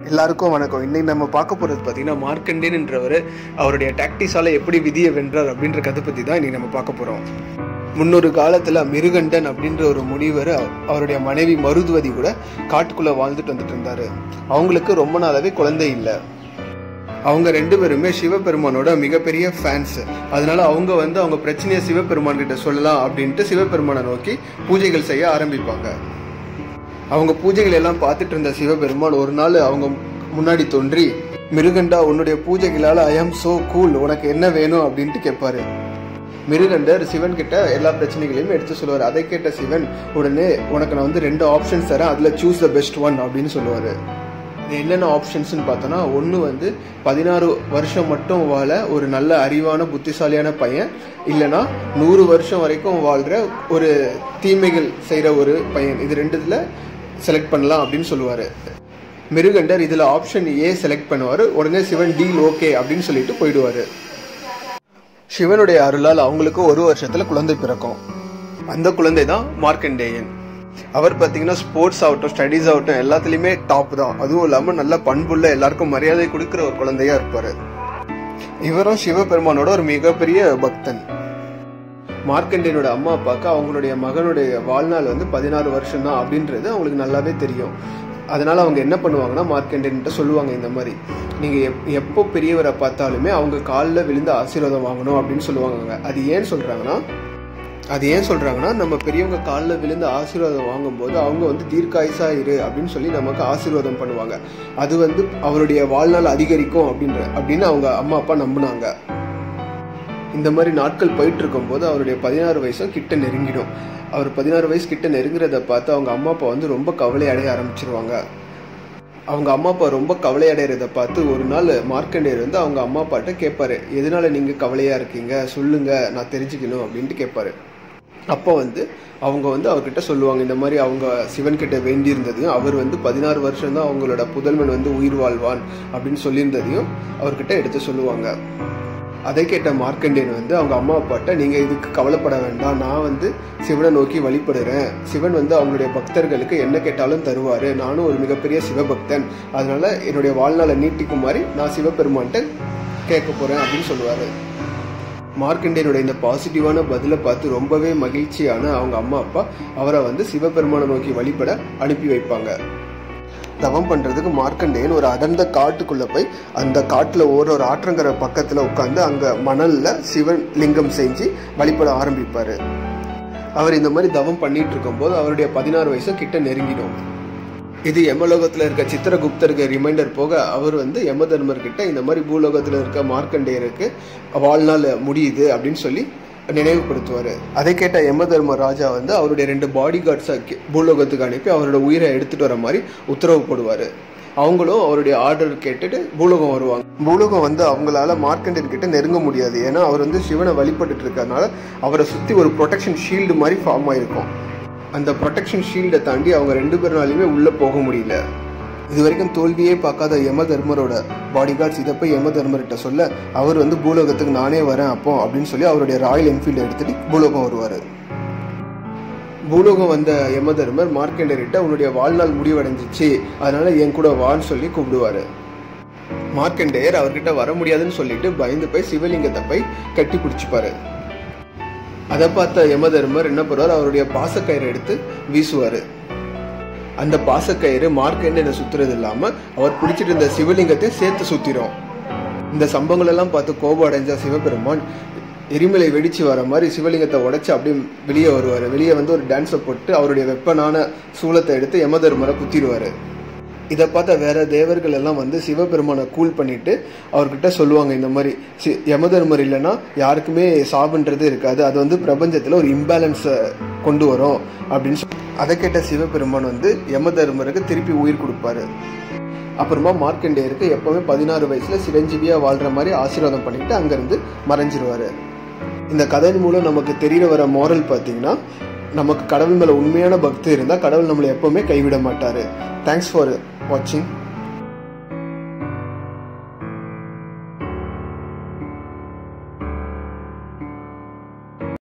எல்லாருக்கும் வணக்கம் இன்னைக்கு நம்ம பார்க்க போகிறது பார்த்தீங்கன்னா மார்க்கண்டேன்ன்றவர் அவருடைய டாக்டிஸால எப்படி விதியை வென்றார் அப்படின்ற கதை பற்றி தான் இன்னைக்கு நம்ம பார்க்க போகிறோம் முன்னொரு காலத்தில் மிருகண்டன் அப்படின்ற ஒரு முனிவர் அவ- அவருடைய மனைவி மருதுவதி கூட காட்டுக்குள்ளே வாழ்ந்துட்டு வந்துட்டு இருந்தார் அவங்களுக்கு ரொம்ப நாளாவே குழந்தை இல்லை அவங்க ரெண்டு பேருமே சிவபெருமானோட மிகப்பெரிய ஃபேன்ஸ் அதனால அவங்க வந்து அவங்க பிரச்சனையை சிவபெருமான் கிட்ட சொல்லலாம் அப்படின்ட்டு சிவபெருமானை நோக்கி பூஜைகள் செய்ய ஆரம்பிப்பாங்க அவங்க பூஜைகள் எல்லாம் பார்த்துட்டு இருந்த சிவபெருமான் ஒரு நாள் அவங்க முன்னாடி தோன்றி மிருகண்டா உன்னுடைய பூஜைகளால் ஐ ஆம் சோ கூல் உனக்கு என்ன வேணும் அப்படின்ட்டு கேட்பாரு மிருகண்டர் சிவன் கிட்ட எல்லா பிரச்சனைகளையும் எடுத்து சொல்லுவார் அதை கேட்ட சிவன் உடனே உனக்கு நான் வந்து ரெண்டு ஆப்ஷன்ஸ் தரேன் அதில் சூஸ் த பெஸ்ட் ஒன் அப்படின்னு சொல்லுவார் இது என்னென்ன ஆப்ஷன்ஸ்னு பார்த்தோன்னா ஒன்று வந்து பதினாறு வருஷம் மட்டும் வாழ ஒரு நல்ல அறிவான புத்திசாலியான பையன் இல்லைன்னா நூறு வருஷம் வரைக்கும் வாழ்கிற ஒரு தீமைகள் செய்கிற ஒரு பையன் இது ரெண்டுத்தில் செலக்ட் பண்ணலாம் அப்படின்னு சொல்லுவார் மிருகண்டர் இதில் ஆப்ஷன் ஏ செலக்ட் பண்ணுவார் உடனே சிவன் டீல் ஓகே அப்படின்னு சொல்லிட்டு போயிடுவார் சிவனுடைய அருளால் அவங்களுக்கு ஒரு வருஷத்துல குழந்தை பிறக்கும் அந்த குழந்தை தான் மார்க்கண்டேயன் அவர் பார்த்தீங்கன்னா ஸ்போர்ட்ஸ் ஆகட்டும் ஸ்டடீஸ் ஆகட்டும் எல்லாத்துலேயுமே டாப் தான் அதுவும் இல்லாமல் நல்ல பண்புள்ள எல்லாருக்கும் மரியாதை கொடுக்குற ஒரு குழந்தையா இருப்பார் இவரும் சிவபெருமானோட ஒரு மிகப்பெரிய பக்தன் மார்க்கண்டேயனோட அம்மா அப்பாவுக்கு அவங்களுடைய மகனுடைய வாழ்நாள் வந்து பதினாறு வருஷம் தான் அப்படின்றது அவங்களுக்கு நல்லாவே தெரியும் அதனால அவங்க என்ன பண்ணுவாங்கன்னா மார்க்கண்டேயன்ட்ட சொல்லுவாங்க இந்த மாதிரி நீங்க எப்- எப்போ பெரியவரை பார்த்தாலுமே அவங்க காலில் விழுந்து ஆசீர்வாதம் வாங்கணும் அப்படின்னு சொல்லுவாங்க அது ஏன் சொல்றாங்கன்னா அது ஏன் சொல்றாங்கன்னா நம்ம பெரியவங்க காலில் விழுந்து ஆசீர்வாதம் வாங்கும்போது அவங்க வந்து தீர்க்காயுசா இரு அப்படின்னு சொல்லி நமக்கு ஆசீர்வாதம் பண்ணுவாங்க அது வந்து அவருடைய வாழ்நாள் அதிகரிக்கும் அப்படின்ற அப்படின்னு அவங்க அம்மா அப்பா நம்பினாங்க இந்த மாதிரி நாட்கள் போயிட்டு இருக்கும்போது அவருடைய பதினாறு வயசும் கிட்ட நெருங்கிடும் அவர் பதினாறு வயசு கிட்ட நெருங்குறத பார்த்து அவங்க அம்மா அப்பா வந்து ரொம்ப கவலை அடைய ஆரம்பிச்சிருவாங்க அவங்க அம்மா அப்பா ரொம்ப கவலை அடைகிறத பார்த்து ஒரு நாள் மார்க்கண்டேயர் வந்து அவங்க அம்மா அப்பாட்ட கேட்பாரு எதனால நீங்க கவலையா இருக்கீங்க சொல்லுங்க நான் தெரிஞ்சுக்கணும் அப்படின்ட்டு கேட்பாரு அப்போ வந்து அவங்க வந்து அவர்கிட்ட சொல்லுவாங்க இந்த மாதிரி அவங்க சிவன் கிட்ட வேண்டி இருந்ததையும் அவர் வந்து பதினாறு வருஷம் தான் அவங்களோட புதல்வன் வந்து உயிர் வாழ்வான் அப்படின்னு சொல்லியிருந்ததையும் அவர்கிட்ட எடுத்து சொல்லுவாங்க அதை கேட்ட மார்க்கண்டேயன் வந்து அவங்க அம்மா அப்பாட்ட நீங்க இதுக்கு கவலைப்பட வேண்டாம் நான் வந்து சிவனை நோக்கி வழிபடுறேன் சிவன் வந்து அவங்களுடைய பக்தர்களுக்கு என்ன கேட்டாலும் தருவாரு நானும் ஒரு மிகப்பெரிய சிவபக்தன் அதனால என்னுடைய வாழ்நாளை நீட்டிக்குமாறு நான் சிவபெருமான்கிட்ட கேட்க போறேன் அப்படின்னு சொல்லுவாரு மார்க்கண்டேயனோட இந்த பாசிட்டிவான பதிலை பார்த்து ரொம்பவே மகிழ்ச்சியான அவங்க அம்மா அப்பா அவரை வந்து சிவபெருமானை நோக்கி வழிபட அனுப்பி வைப்பாங்க தவம் பண்றதுக்கு மார்க்கண்டேயன் ஒரு அடர்ந்த காட்டுக்குள்ள போய் அந்த காட்டுல ஒரு ஒரு ஆற்றங்கரை பக்கத்துல உட்காந்து அங்க மணல்ல சிவன் லிங்கம் செஞ்சு வழிபட ஆரம்பிப்பாரு அவர் இந்த மாதிரி தவம் பண்ணிட்டு இருக்கும்போது அவருடைய பதினாறு வயசு கிட்ட நெருங்கிடும் இது யமலோகத்துல இருக்க சித்திரகுப்தருக்கு ரிமைண்டர் போக அவர் வந்து யமதர்மர் கிட்ட இந்த மாதிரி பூலோகத்துல இருக்க மார்க்கண்டேயருக்கு வாழ்நாள் முடியுது அப்படின்னு சொல்லி நினைவுபடுத்துவார் அதை கேட்ட யமதர்ம ராஜா வந்து அவருடைய ரெண்டு பாடி கார்ட்ஸை பூலோகத்துக்கு அனுப்பி அவரோட உயிரை எடுத்துட்டு வர மாதிரி உத்தரவு போடுவார் அவங்களும் அவருடைய ஆர்டர் கேட்டுட்டு பூலோகம் வருவாங்க பூலோகம் வந்து அவங்களால மார்க்கண்டேயன் கிட்ட நெருங்க முடியாது ஏன்னா அவர் வந்து சிவனை வழிபட்டுட்டு இருக்கறனால அவரை சுத்தி ஒரு ப்ரொடெக்ஷன் ஷீல்டு மாதிரி ஃபார்ம் ஆயிருக்கும் அந்த ப்ரொடெக்ஷன் ஷீல்டை தாண்டி அவங்க ரெண்டு பேர்னாலையுமே உள்ள போக முடியல இது வரைக்கும் தோல்வியே பார்க்காத யம தர்மரோட பாடி கார்ட்ஸ் இதை போய் யம தர்மர்கிட்ட சொல்ல அவர் வந்து பூலோகத்துக்கு நானே வரேன் அப்போ அப்படின்னு சொல்லி அவருடைய ராயல் என்ஃபீல்டு எடுத்துட்டு பூலோகம் வருவார் பூலோகம் வந்த யம தர்மர் மார்க்கண்டேயர்கிட்ட உன்னுடைய வாழ்நாள் முடிவடைஞ்சிச்சு அதனால என் கூட வான்னு சொல்லி கூப்பிடுவாரு மார்க்கண்டேயர் அவர்கிட்ட வர முடியாதுன்னு சொல்லிட்டு பயந்து போய் சிவலிங்கத்தை போய் கட்டி பிடிச்சிப்பாரு அதை பார்த்த யமதர்மர் என்ன பண்ணுவார் அவருடைய பாசக்கயிறை எடுத்து வீசுவாரு அந்த பாசக்கயிறு மார்க்கண்டேயனை சுத்துறது இல்லாம அவர் பிடிச்சிட்டு இருந்த சிவலிங்கத்தை சேர்த்து சுத்திரும் இந்த சம்பவங்கள் எல்லாம் பார்த்து கோபம் அடைஞ்ச சிவபெருமான் எரிமலை வெடிச்சு வர மாதிரி சிவலிங்கத்தை உடைச்சு அப்படியே வெளியே வருவார் வெளியே வந்து ஒரு டான்ஸை போட்டு அவருடைய வெப்பனான சூலத்தை எடுத்து யமதர்மரை குத்திடுவாரு இதை பார்த்த வேற தேவர்கள் எல்லாம் வந்து சிவபெருமானை கூல் பண்ணிட்டு அவர்கிட்ட சொல்லுவாங்க இந்த மாதிரி சி- யமதர்மர் இல்லைன்னா யாருக்குமே சாவுன்றது இருக்காது அது வந்து பிரபஞ்சத்தில் ஒரு இம்பேலன்ஸை கொண்டு வரும் அப்படின்னு சொல்லி அதை கேட்ட சிவபெருமான் வந்து யமதர்மருக்கு திருப்பி உயிர் கொடுப்பாரு அப்புறமா மார்க்கண்டேயருக்கு எப்பவுமே பதினாறு வயசுல சிரஞ்சீவியா வாழ்ற மாதிரி ஆசீர்வாதம் பண்ணிட்டு அங்கிருந்து மறைஞ்சிருவாரு இந்த கதையின் மூலம் நமக்கு தெரிய வர மாரல் பார்த்தீங்கன்னா நமக்கு கடவுள் மேல உண்மையான பக்தி இருந்தால் கடவுள் நம்மளை எப்பவுமே கைவிட மாட்டாரு தேங்க்ஸ் ஃபார் வாட்சிங்